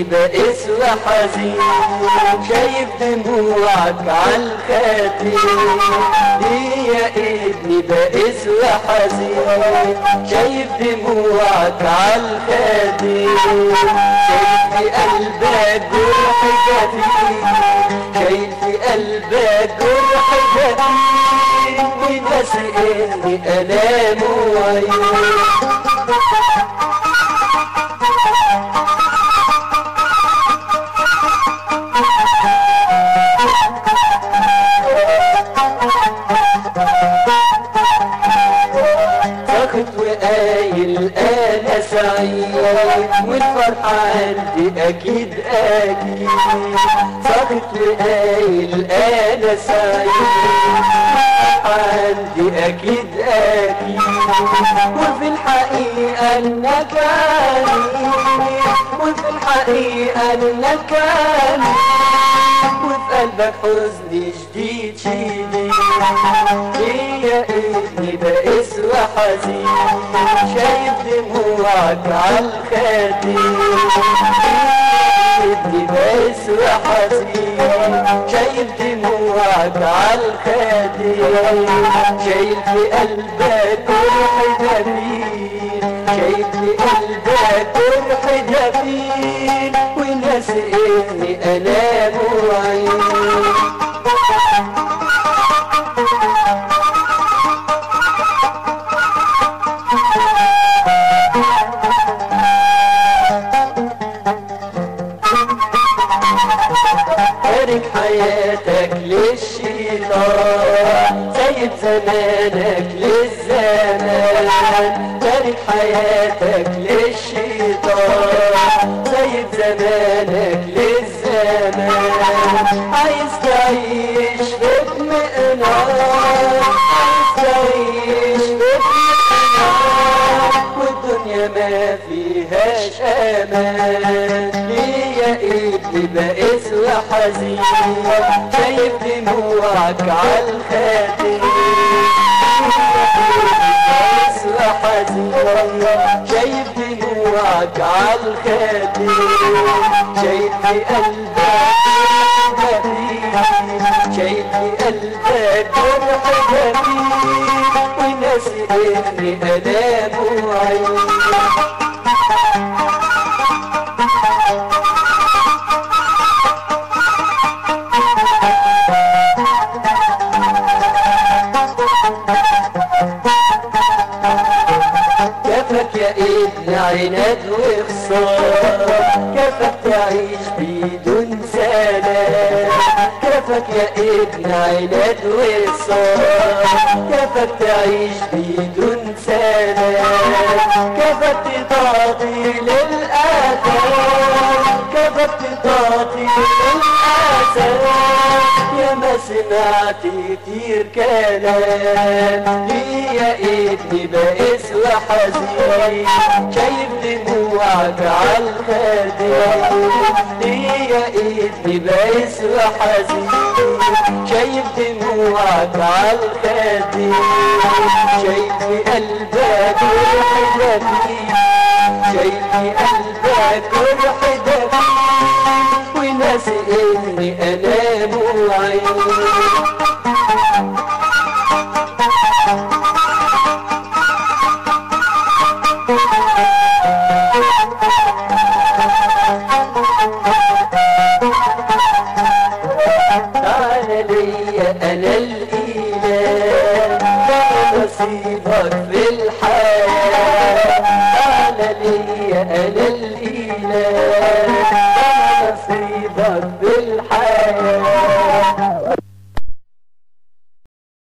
ابني بائس وحزين شايف دموعك عالخاتم ليه يا ابني بائس وحزين شايف دموعك عالخاتم شايف في قلبك جرح جديد شايل في قلبك جرح جديد وناس اني الام وعيون ساخط وقايل انا سعيد والفرحة عندي اكيد اكيد ساخط وقايل انا سعيد عندي اكيد اكيد وفي الحقيقة انك عنيد وفي الحقيقة انك عنيد وفي قلبك حزن جديد شديد ليه يا ابني بائس وحزين شايف دموعك عالخدين ابني بائس وحزين شايف دموعك عالخدين شايل في قلبك جرح جميل شايف في قلبك جرح جميل وناس اني انام وعين تارك حياتك للشيطان سايب زمانك للزمان تارك حياتك للشيطان سايب زمانك للزمان عايز تعيش في اطمئنان عايز تعيش في اطمئنان والدنيا ما فيهاش امان ليه يا ابني بائس وحزين شايف دموعك عالخاتم بائس وحزين شايف دموعك عالخاتم شايف في قلبك جديد شايف في قلبك جرح جديد وناسي اني انام وعين كفك يا ابن عناد وخسارة كفك تعيش بدون سلام كفك يا ابن عناد وخسارة كفك تعيش بدون سلام كفك تضاضي للآثام كفك تضاضي للآثام يا ما سمعت كتير كلام ليه يا ابني بائس وحزين شايف دموعك عالخدين ليه يا ابني بائس وحزين شايف دموعك عالخدين شايف في قلبك جرح جديد شايف في قلبك جرح جديد وناسي اني انام وعين تعال ليا انا الاله ده نصيبك في الحياه تعال ليا انا الاله